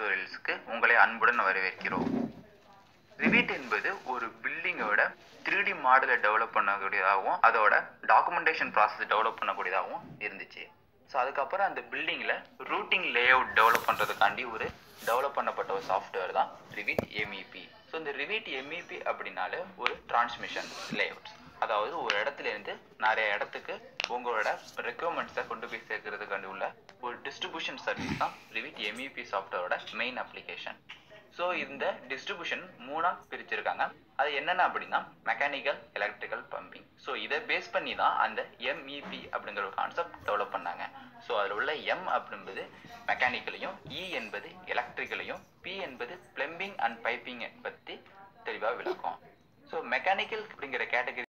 டுட்டோரியல்ஸ்க்கு உங்களை அன்புடன் வரவேற்கிறோம் ரிவிட் என்பது ஒரு பில்டிங்கோட த்ரீ டி மாடலை டெவலப் பண்ணக்கூடியதாகவும் அதோட டாக்குமெண்டேஷன் ப்ராசஸ் டெவலப் பண்ணக்கூடியதாகவும் இருந்துச்சு ஸோ அதுக்கப்புறம் அந்த பில்டிங்கில் ரூட்டிங் லே அவுட் டெவலப் பண்ணுறதுக்காண்டி ஒரு டெவலப் பண்ணப்பட்ட ஒரு சாஃப்ட்வேர் தான் ரிவிட் எம்இபி ஸோ இந்த ரிவிட் எம்இபி அப்படின்னாலே ஒரு டிரான்ஸ்மிஷன் லேஅவுட்ஸ் அதாவது ஒரு இடத்துல இருந்து நிறைய இடத்துக்கு உங்களோட ரெக்குவயர்மெண்ட்ஸை கொண்டு போய் சேர்க்கறதுக்காண்டி உள்ள ஒரு டிஸ்ட்ரிபியூஷன் சர்வீஸ் தான் ரிவிட் எம்இபி சாஃப்ட்வேரோட மெயின் அப்ளிகேஷன் ஸோ இந்த டிஸ்ட்ரிபியூஷன் மூணாக பிரிச்சிருக்காங்க அது என்னென்ன அப்படின்னா மெக்கானிக்கல் எலக்ட்ரிக்கல் பம்பிங் ஸோ இதை பேஸ் பண்ணி தான் அந்த எம்இபி அப்படிங்கிற ஒரு கான்செப்ட் டெவலப் பண்ணாங்க ஸோ அதில் உள்ள எம் அப்படின்பது மெக்கானிக்கலையும் இ என்பது எலக்ட்ரிக்கலையும் பி என்பது பிளம்பிங் அண்ட் பைப்பிங்கை பற்றி தெளிவாக விளக்கும் ஸோ மெக்கானிக்கல் அப்படிங்கிற கேட்டகரி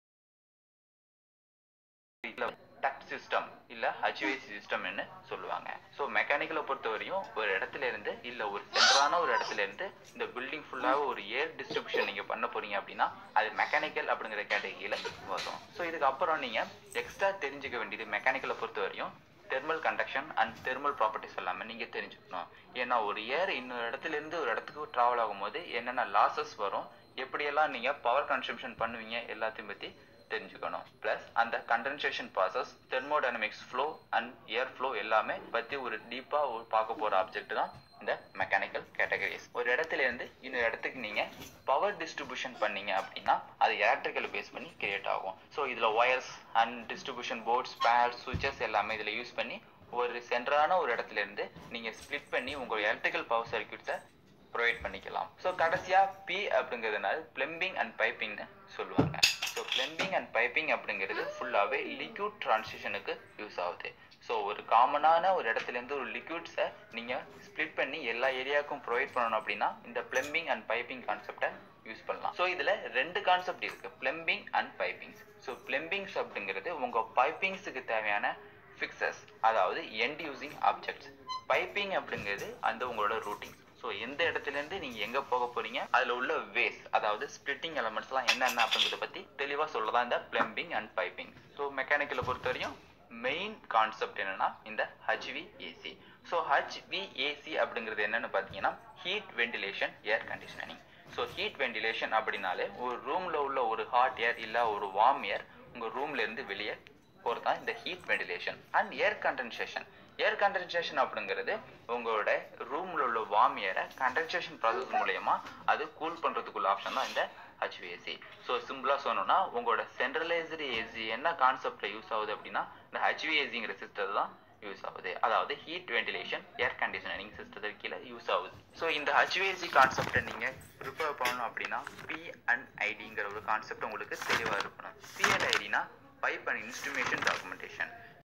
டக்ட் சிஸ்டம் இல்ல ஹச்விஎஸ்சி சிஸ்டம்னு சொல்லுவாங்க ஸோ மெக்கானிக்கலை பொறுத்த வரையும் ஒரு இடத்துல இருந்து இல்ல ஒரு சென்டரான ஒரு இடத்துல இருந்து இந்த பில்டிங் ஃபுல்லாக ஒரு ஏர் டிஸ்ட்ரிபியூஷன் நீங்க பண்ண போறீங்க அப்படின்னா அது மெக்கானிக்கல் அப்படிங்கிற கேட்டகரியில வரும் ஸோ இதுக்கு அப்புறம் நீங்க எக்ஸ்ட்ரா தெரிஞ்சுக்க வேண்டியது மெக்கானிக்கலை பொறுத்த வரையும் thermal conduction and thermal properties எல்லாமே நீங்க தெரிஞ்சுக்கணும் ஏன்னா ஒரு ஏர் இன்னொரு இடத்துல இருந்து ஒரு இடத்துக்கு டிராவல் ஆகும்போது என்னென்ன லாசஸ் வரும் எப்படியெல்லாம் நீங்க பவர் கன்சம்ஷன் பண்ணுவீங்க எல்லாத்தையும் பத்தி தெரிஞ்சுக்கணும் ப்ளஸ் அந்த condensation process thermodynamics flow and air flow எல்லாமே பற்றி ஒரு டீப்பாக பார்க்க போகிற ஆப்ஜெக்ட் தான் இந்த மெக்கானிக்கல் கேட்டகரிஸ் ஒரு இடத்துல இருந்து இன்னொரு இடத்துக்கு நீங்கள் பவர் டிஸ்ட்ரிபியூஷன் பண்ணீங்க அப்படின்னா அது எலக்ட்ரிக்கல் பேஸ் பண்ணி கிரியேட் ஆகும் ஸோ இதில் ஒயர்ஸ் அண்ட் டிஸ்ட்ரிபியூஷன் போர்ட்ஸ் பேர் சுவிச்சஸ் எல்லாமே இதில் யூஸ் பண்ணி ஒரு சென்டரான ஒரு இடத்துல இருந்து நீங்கள் ஸ்ப்ளிட் பண்ணி உங்கள் எலக்ட்ரிக்கல் பவர் சர்க்கியூட்ஸை ப்ரொவைட் பண்ணிக்கலாம் ஸோ கடைசியாக பி அப்படிங்கிறதுனால பிளம்பிங் அண்ட் பைப்பிங்னு சொல்லுவாங்க ஸோ பிளம்பிங் அண்ட் பைப்பிங் அப்படிங்கிறது ஃபுல்லாகவே லிக்யூட் ட்ரான்சிஷனுக்கு யூஸ் ஆகுது ஸோ ஒரு காமனான ஒரு இடத்துலேருந்து ஒரு லிக்யூட்ஸை நீங்கள் ஸ்ப்ளிட் பண்ணி எல்லா ஏரியாவுக்கும் ப்ரொவைட் பண்ணணும் அப்படின்னா இந்த பிளம்பிங் அண்ட் பைப்பிங் கான்செப்டை யூஸ் பண்ணலாம் ஸோ இதில் ரெண்டு கான்செப்ட் இருக்குது plumbing and pipings so plumbings அப்படிங்கிறது உங்கள் பைப்பிங்ஸுக்கு தேவையான ஃபிக்சஸ் அதாவது எண்ட் யூசிங் ஆப்ஜெக்ட்ஸ் பைப்பிங் அப்படிங்கிறது அந்த உங்களோட ரூட்டிங் ஸோ எந்த இடத்துலேருந்து நீங்கள் எங்கே போக போறீங்க அதில் உள்ள வேஸ் அதாவது ஸ்பிளிட்டிங் எலமெண்ட்ஸ்லாம் என்னென்ன அப்படிங்கிறத பற்றி தெளிவாக சொல்லதான் இந்த பிளம்பிங் அண்ட் பைப்பிங் ஸோ மெக்கானிக்கலை பொறுத்த வரையும் மெயின் கான்செப்ட் என்னன்னா இந்த ஹச்விஏசி ஸோ ஹச்விஏசி அப்படிங்கிறது என்னன்னு பார்த்தீங்கன்னா heat ventilation air conditioning so heat ventilation அப்படின்னாலே ஒரு ரூமில் உள்ள ஒரு ஹாட் ஏர் இல்லை ஒரு வார்ம் ஏர் உங்கள் ரூம்ல இருந்து வெளியே போகிறது தான் இந்த heat ventilation and air condensation air condensation அப்படிங்கிறது உங்களோட ரூம்ல உள்ள வார்ம் ஏரை கண்டென்சேஷன் ப்ராசஸ் மூலயமா அது கூல் பண்றதுக்குள்ள ஆப்ஷன் தான் இந்த ஹச்விஏசி ஸோ சிம்பிளாக சொன்னோம்னா உங்களோட சென்ட்ரலைஸ்டு ஏசி என்ன கான்செப்ட்ல யூஸ் ஆகுது அப்படின்னா இந்த ஹச்விஏசிங்கிற சிஸ்டம் தான் யூஸ் ஆகுது அதாவது ஹீட் வென்டிலேஷன் ஏர் கண்டிஷனிங் சிஸ்டத்துக்கு கீழே யூஸ் ஆகுது ஸோ இந்த ஹச்விஏசி கான்செப்டை நீங்கள் ப்ரிப்பேர் பண்ணணும் அப்படின்னா பி அண்ட் ஐடிங்கிற ஒரு கான்செப்ட் உங்களுக்கு தெளிவாக இருக்கணும் பி அண்ட் ஐடினா pipe and instrumentation documentation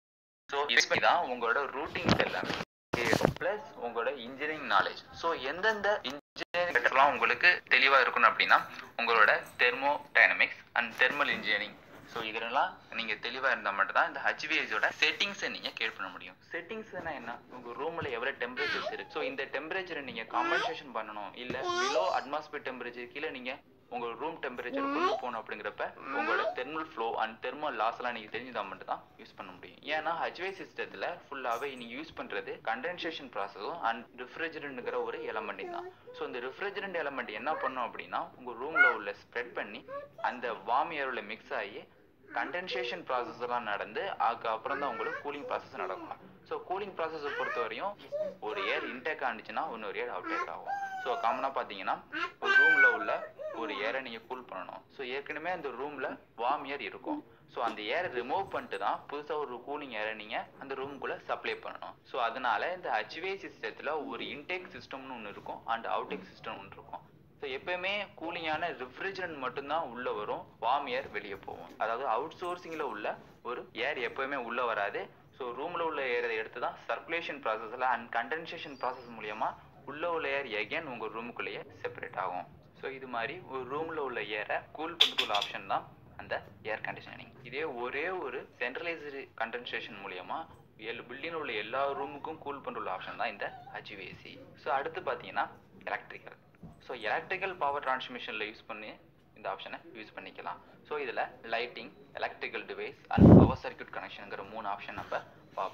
so இது தான் உங்களோட ரூட்டிங்ஸ் எல்லாமே ப்ளஸ் உங்களோட இன்ஜினியரிங் நாலேஜ் ஸோ எந்தெந்த இன்ஜினியரிங் உங்களுக்கு தெளிவாக இருக்கணும் அப்படின்னா உங்களோட thermodynamics and thermal engineering so இதெல்லாம் நீங்கள் தெளிவாக இருந்தால் மட்டும் தான் இந்த ஹச்விஎஸோட செட்டிங்ஸை நீங்கள் கேட் பண்ண முடியும் செட்டிங்ஸ்னா என்ன உங்கள் ரூமில் எவ்வளோ டெம்பரேச்சர்ஸ் இருக்குது ஸோ இந்த டெம்பரேச்சரை நீங்கள் காம்பன்சேஷன் பண்ணணும் இல்லை பிலோ அட்மாஸ்பியர் டெம்பரேச்சர் கீழே நீங்கள் உங்கள் ரூம் டெம்பரேச்சர் கொண்டு போகணும் அப்படிங்கிறப்ப உங்களோட thermal flow and thermal loss எல்லாம் நீங்கள் தெரிஞ்சுதான் மட்டும் தான் யூஸ் பண்ண முடியும் ஏன்னா ஹச்வே சிஸ்டத்தில் ஃபுல்லாகவே நீங்கள் யூஸ் பண்ணுறது கண்டென்சேஷன் ப்ராசஸும் அண்ட் ரிஃப்ரிஜரண்ட்ங்கிற ஒரு எலமெண்ட்டையும் தான் ஸோ இந்த ரிஃப்ரிஜரண்ட் எலமெண்ட் என்ன பண்ணும் அப்படின்னா உங்கள் ரூமில் உள்ள ஸ்ப்ரெட் பண்ணி அந்த வார்ம் ஏரில் மிக்ஸ் ஆகி கண்டென்சேஷன் ப்ராசஸ் எல்லாம் நடந்து அதுக்கப்புறம் தான் உங்களுக்கு கூலிங் ப்ராசஸ் நடக்கும் ஸோ கூலிங் ப்ராசஸை பொறுத்த வரையும் ஒரு ஏர் இன்டேக் ஆனிச்சுன்னா இன்னொரு ஏர் அவுடேக் ஆகும் ஸோ காமனாக பார்த்தீங்கன்னா ஒரு ரூமில் உள்ள ஒரு ஏரை நீங்கள் கூல் பண்ணணும் ஸோ ஏற்கனவே அந்த ரூமில் வார்ம் ஏர் இருக்கும் ஸோ அந்த ஏரை ரிமூவ் பண்ணிட்டு தான் புதுசாக ஒரு கூலிங் ஏரை நீங்கள் அந்த ரூமுக்குள்ளே சப்ளை பண்ணணும் ஸோ அதனால இந்த ஹச்வே சிஸ்டத்தில் ஒரு இன்டேக் சிஸ்டம்னு ஒன்று இருக்கும் அண்ட் அவுடேக் சிஸ்டம் ஒன்று இருக்கும் ஸோ எப்பயுமே கூலிங்கான ரெஃப்ரிஜரண்ட் மட்டும்தான் உள்ள வரும் வார்ம் ஏர் வெளியே போகும் அதாவது அவுட் சோர்சிங்கில் உள்ள ஒரு ஏர் எப்பயுமே உள்ள வராது ஸோ ரூமில் உள்ள ஏரை எடுத்து தான் சர்க்குலேஷன் ப்ராசஸில் அண்ட் கண்டென்சேஷன் ப்ராசஸ் மூலியமா உள்ள உள்ள ஏர் எகேன் உங்கள் ரூமுக்குள்ளேயே செப்பரேட் ஆகும் ஸோ இது மாதிரி ஒரு ரூமில் உள்ள ஏரை கூல் பண்ணுறதுக்குள்ள ஆப்ஷன் தான் அந்த ஏர் கண்டிஷனிங் இதே ஒரே ஒரு சென்ட்ரலைஸ்டு கண்டென்சேஷன் மூலியமா ஏழு பில்டிங்கில் உள்ள எல்லா ரூமுக்கும் கூல் பண்ணுற ஆப்ஷன் தான் இந்த ஹச்விஏசி ஸோ அடுத்து பார்த்தீங்கன்னா எலக்ட்ரிக்கல் ஸோ எலக்ட்ரிக்கல் பவர் டிரான்ஸ்மிஷனில் யூஸ் பண்ணி இந்த ஆப்ஷனை யூஸ் பண்ணிக்கலாம் ஸோ இதில் lighting electrical device and power circuit கனெக்ஷனுங்கிற மூணு ஆப்ஷன் நம்ம பார்ப்போம்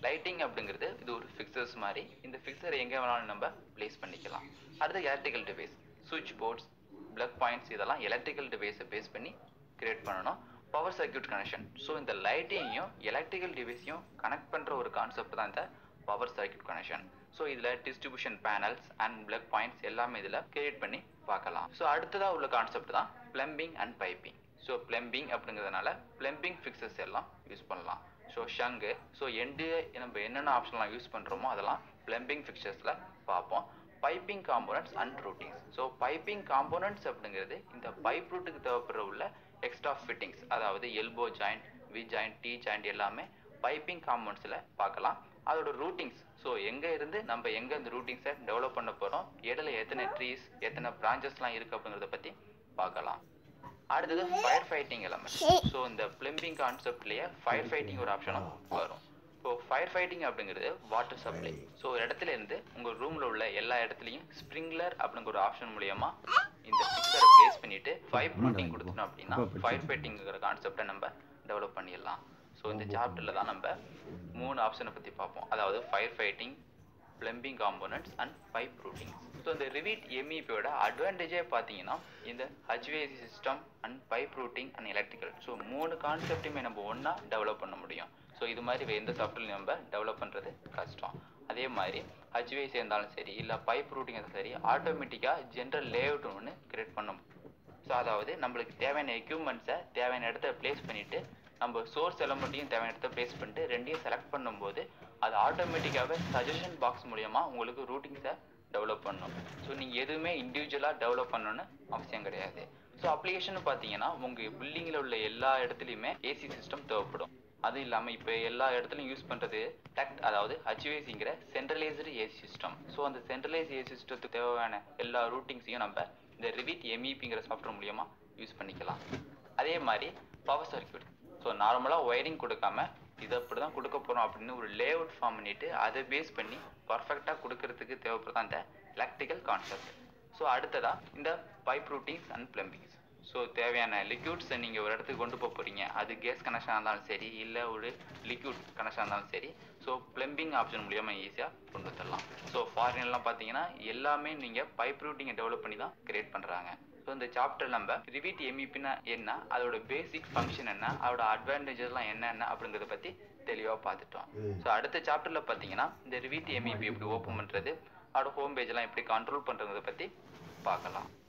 லைட்டிங் அப்படிங்கிறது இது ஒரு ஃபிக்சர்ஸ் மாதிரி இந்த ஃபிக்சரை எங்கே வேணாலும் நம்ம ப்ளேஸ் பண்ணிக்கலாம் அடுத்து எலக்ட்ரிக்கல் டிவைஸ் சுவிட்ச் போர்ட்ஸ் பிளக் பாயிண்ட்ஸ் இதெல்லாம் எலக்ட்ரிக்கல் டிவைஸை பேஸ் பண்ணி கிரியேட் பண்ணணும் பவர் சர்க்யூட் கனெக்ஷன் ஸோ இந்த லைட்டையும் எலக்ட்ரிக்கல் டிவைஸையும் கனெக்ட் பண்ணுற ஒரு கான்செப்ட் தான் இந்த பவர் சர்க்யூட் கனெக்ஷன் ஸோ இதில் distribution panels and plug points எல்லாமே இதில் கிரியேட் பண்ணி பார்க்கலாம் ஸோ அடுத்ததாக உள்ள கான்செப்ட் தான் plumbing and piping so plumbing அப்படிங்கிறதுனால பிளம்பிங் ஃபிக்சஸ் எல்லாம் யூஸ் பண்ணலாம் ஸோ ஷங்கு ஸோ எண்டு நம்ம என்னென்ன ஆப்ஷன்லாம் யூஸ் பண்ணுறோமோ அதெல்லாம் பிளம்பிங் ஃபிக்சர்ஸில் பார்ப்போம் piping components and routings so piping components அப்படிங்கிறது இந்த பைப் ரூட்டுக்கு தேவைப்படுற உள்ள எக்ஸ்ட்ரா ஃபிட்டிங்ஸ் அதாவது elbow joint V joint T joint எல்லாமே பைப்பிங் காம்போனன்ட்ஸில் பார்க்கலாம் அதோட ரூட்டிங்ஸ் ஸோ எங்கே இருந்து நம்ம எங்கே இந்த ரூட்டிங்ஸை டெவலப் பண்ண போகிறோம் இடையில எத்தனை ட்ரீஸ் எத்தனை பிரான்ச்சஸ்லாம் இருக்குது அப்படிங்கிறத பற்றி பார்க்கலாம் அடுத்தது ஃபயர் ஃபைட்டிங் எலமெண்ட் ஸோ இந்த பிளம்பிங் கான்செப்ட்லேயே ஃபயர் ஃபைட்டிங் ஒரு ஆப்ஷனும் வரும் இப்போ ஃபயர் ஃபைட்டிங் அப்படிங்கிறது வாட்டர் சப்ளை ஸோ ஒரு இடத்துல இருந்து உங்கள் ரூமில் உள்ள எல்லா இடத்துலையும் ஸ்ப்ரிங்க்லர் அப்படிங்கிற ஒரு ஆப்ஷன் மூலியமா இந்த பிக்சரை ப்ளேஸ் பண்ணிட்டு ஃபயர் ப்ரூட்டிங் கொடுத்தோம் அப்படின்னா ஃபயர் ஃபைட்டிங்கிற கான்செப்டை நம்ம டெவலப் பண்ணிடலாம் ஸோ இந்த சாப்டரில் தான் நம்ம மூணு ஆப்ஷனை பற்றி பார்ப்போம் அதாவது fire fighting plumbing components and pipe routing so இந்த ரிவீட் எம்இபியோட அட்வான்டேஜே பார்த்தீங்கன்னா இந்த HVAC system and pipe routing and electrical so மூணு கான்செப்டையுமே நம்ம ஒன்றா டெவலப் பண்ண முடியும் ஸோ இது மாதிரி எந்த சாஃப்ட்வேர்லையும் நம்ம டெவலப் பண்ணுறது கஷ்டம் அதே மாதிரி ஹச்விஐசி இருந்தாலும் சரி இல்லை பைப் ரூட்டிங் இருந்தாலும் சரி ஆட்டோமேட்டிக்காக ஜென்ரல் லேஅவுட் ஒன்று கிரியேட் பண்ண ஸோ அதாவது நம்மளுக்கு தேவையான எக்யூப்மெண்ட்ஸை தேவையான இடத்த ப்ளேஸ் பண்ணிவிட்டு நம்ம சோர்ஸ் எலமெண்ட்டையும் தேவையான இடத்த ப்ளேஸ் பண்ணிட்டு ரெண்டையும் செலக்ட் பண்ணும்போது அது ஆட்டோமேட்டிக்காகவே சஜஷன் பாக்ஸ் மூலியமாக உங்களுக்கு ரூட்டிங்ஸை டெவலப் பண்ணும் ஸோ நீங்கள் எதுவுமே இண்டிவிஜுவலாக டெவலப் பண்ணணும்னு அவசியம் கிடையாது ஸோ அப்ளிகேஷன் பார்த்தீங்கன்னா உங்கள் பில்டிங்கில் உள்ள எல்லா இடத்துலையுமே ஏசி சிஸ்டம் தேவைப்படும் அது இல்லாமல் இப்போ எல்லா இடத்துலையும் யூஸ் பண்ணுறது டக்ட் அதாவது ஹச்வேசிங்கிற சென்ட்ரலைஸ்டு ஏசி சிஸ்டம் ஸோ அந்த சென்ட்ரலைஸ் ஏசி சிஸ்டத்துக்கு தேவையான எல்லா ரூட்டிங்ஸையும் நம்ம இந்த ரிவிட் எம்இபிங்கிற சாஃப்ட்வேர் மூலியமாக யூஸ் பண்ணிக்கலாம் அதே மாதிரி பவர் சர்க்யூட் ஸோ நார்மலாக ஒயரிங் கொடுக்காம இதை அப்படி தான் கொடுக்க போகிறோம் அப்படின்னு ஒரு லேஅவுட் ஃபார்ம் பண்ணிட்டு அதை பேஸ் பண்ணி பர்ஃபெக்டாக கொடுக்கறதுக்கு தேவைப்படுறதா இந்த எலக்ட்ரிக்கல் கான்செப்ட் ஸோ அடுத்ததாக இந்த pipe routings and plumbings so தேவையான லிக்யூட்ஸை நீங்கள் ஒரு இடத்துக்கு கொண்டு போக போகிறீங்க அது கேஸ் கனெக்ஷனாக இருந்தாலும் சரி இல்லை ஒரு லிக்யூட் கனெக்ஷனாக இருந்தாலும் சரி ஸோ பிளம்பிங் ஆப்ஷன் மூலியமாக ஈஸியாக கொண்டு வந்துடலாம் ஸோ ஃபாரின்லாம் பார்த்தீங்கன்னா எல்லாமே நீங்கள் பைப் ரூட்டிங்கை டெவலப் பண்ணி தான் கிரியேட் பண்ணுறாங்க ஸோ இந்த சாப்டர் நம்ம ரிவிட் எம்இபினா என்ன அதோட பேசிக் ஃபங்க்ஷன் என்ன அதோட அட்வான்டேஜஸ்லாம் என்னென்ன அப்படிங்கிறத பற்றி தெளிவாக பார்த்துட்டோம் ஸோ அடுத்த சாப்டரில் பார்த்தீங்கன்னா இந்த ரிவிட் எம்இபி எப்படி ஓப்பன் பண்ணுறது அதோட ஹோம் பேஜ்லாம் எப்படி கண்ட்ரோல் பண்ணுறதை பற்றி பார்க்கலாம்